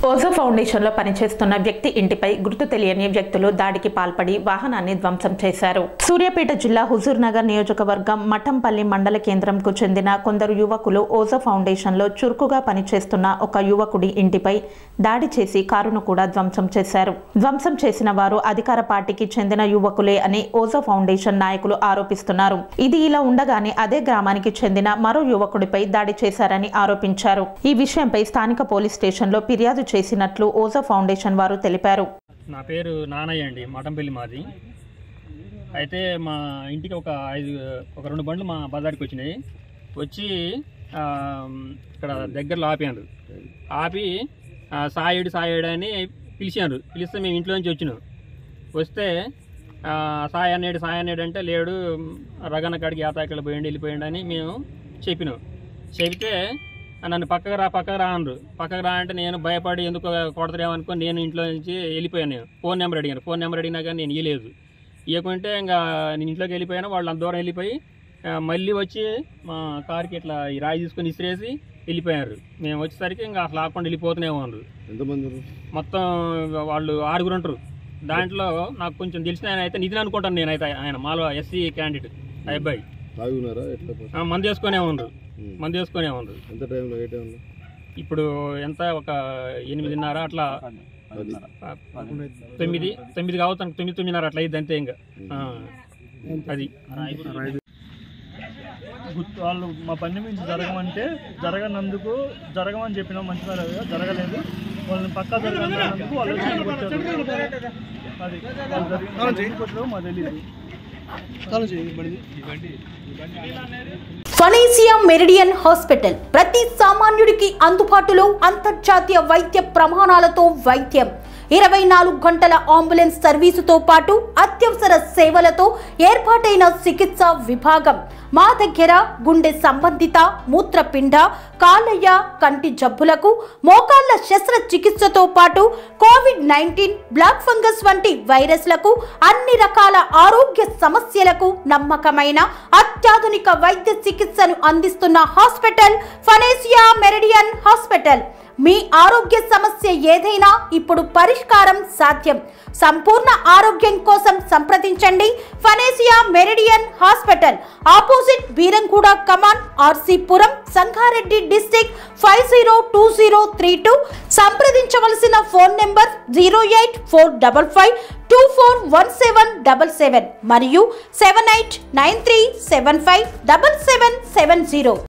ఓజో ఫౌండేషన్లో పనిచేస్తున్న వ్యక్తి ఇంటిపై గుర్తు తెలియని వ్యక్తులు దాడికి పాల్పడి వాహనాన్ని ధ్వంసం చేశారు సూర్యాపేట జిల్లా హుజూర్ నగర్ నియోజకవర్గం మఠంపల్లి మండల కేంద్రంకు చెందిన కొందరు యువకులు ఓజో ఫౌండేషన్లో చురుకుగా పనిచేస్తున్న ఒక యువకుడి ఇంటిపై దాడి చేసి కారును కూడా ధ్వంసం చేశారు ధ్వంసం చేసిన వారు అధికార పార్టీకి చెందిన యువకులే అని ఓజో ఫౌండేషన్ నాయకులు ఆరోపిస్తున్నారు ఇది ఇలా ఉండగానే అదే గ్రామానికి చెందిన మరో యువకుడిపై దాడి చేశారని ఆరోపించారు ఈ విషయంపై స్థానిక పోలీస్ స్టేషన్లో ఫిర్యాదు చేసినట్లు ఓజో ఫౌండేషన్ వారు తెలిపారు నా పేరు నానయ్య అండి మఠంపల్లి మాది అయితే మా ఇంటికి ఒక ఐదు ఒక రెండు బండ్లు మా బజార్కి వచ్చినాయి వచ్చి ఆ, ఇక్కడ దగ్గరలో ఆపారు ఆపి ఆ, సాయుడు సాయుడు అని పిలిచారు పిలిస్తే మేము ఇంట్లో నుంచి వచ్చినాం వస్తే ఆ, సాయి అన్నాడు సాయి అన్నాడు అంటే లేడు రగన కాడికి యాతాకలు పోయండి వెళ్ళిపోయండి అని మేము చెప్పినాం చెబితే నన్ను పక్కకు రా పక్కకు రా అన్నారు పక్కకు రా అంటే నేను భయపడి ఎందుకు కొడతారేమో అనుకో నేను ఇంట్లో నుంచి వెళ్ళిపోయాను నేను ఫోన్ నెంబర్ అడిగాను ఫోన్ నెంబర్ అడిగినా కానీ నేను ఇవ్వలేదు ఇవ్వకుంటే ఇంకా నేను ఇంట్లోకి వెళ్ళిపోయాను వాళ్ళు అంత దూరం వెళ్ళిపోయి ఆ, మళ్ళీ వచ్చి మా కార్కి ఇట్లా ఈ రాయి తీసుకొని ఇసిరేసి వెళ్ళిపోయారు మేము వచ్చేసరికి ఇంకా అసలు ఆకుండా వెళ్ళిపోతూనే ఉన్నారు ఎంతమంది ఉన్నారు? మొత్తం వాళ్ళు ఆరుగురు ఉంటారు దాంట్లో నాకు కొంచెం తెలిసిన ఆయన అయితే నిధిని అనుకుంటాను నేనైతే ఆయన మాలో ఎస్సీ క్యాండిడేట్ ఆ అబ్బాయి తాగి ఉన్నారా ఎట్లా పరిస్థితి? ఆ, మందు వేసుకునే ఉండరు ఉమ్. మందు వేసుకునే ఉండరు ఎంత టైంలో ఏ టైంలో ఇప్పుడు ఎంత ఒక ఎనిమిదిన్నర అట్లా అది ఆ, తొమ్మిది తొమ్మిది కావచ్చు తొమ్మిది తొమ్మిదిన్నర అట్లా అయింది అంతే ఇంకా ఆ, అది గుర్తు వాళ్ళు మా పని నుంచి జరగమంటే జరగనందుకు జరగమని చెప్పినా మంచి జరగ- జరగలేదు వాళ్ళని పక్కా జరగనందుకు వాళ్ళు వచ్చి నన్ను కొట్టారు. అది వాళ్ళు జరిగి- వాళ్ళు ఎందుకు కొట్టారో మాకు తెలియదు ఫనేసియా మెరిడియన్ హాస్పిటల్ ప్రతి సామాన్యుడికి అందుబాటులో అంతర్జాతీయ వైద్య ప్రమాణాలతో వైద్యం ఇరవై నాలుగు గంటల అంబులెన్స్ సర్వీసుతో పాటు అత్యవసర సేవలతో ఏర్పాటైన చికిత్స విభాగం మా దగ్గర గుండె సంబంధిత మూత్రపిండ కాలయ్య కంటి జబ్బులకు మోకాళ్ల శస్త్రచికిత్సతో పాటు కోవిడ్ నైన్టీన్ బ్లాక్ ఫంగస్ వంటి వైరస్లకు అన్ని రకాల ఆరోగ్య సమస్యలకు నమ్మకమైన అత్యాధునిక వైద్య చికిత్సను అందిస్తున్న హాస్పిటల్ ఫనేసియా మెరిడియన్ హాస్పిటల్ మీ ఆరోగ్య సమస్య ఏదైనా ఇప్పుడు పరిష్కారం సాధ్యం సంపూర్ణ ఆరోగ్యం కోసం సంప్రదించండి Panacea Meridian hospital opposite Beeramguda కమాన్ RC Puram Sangareddy district five zero two zero three two సంప్రదించవలసిన phone number zero eight four double five two four one seven double seven మరియు seven eight nine three seven five double seven seven zero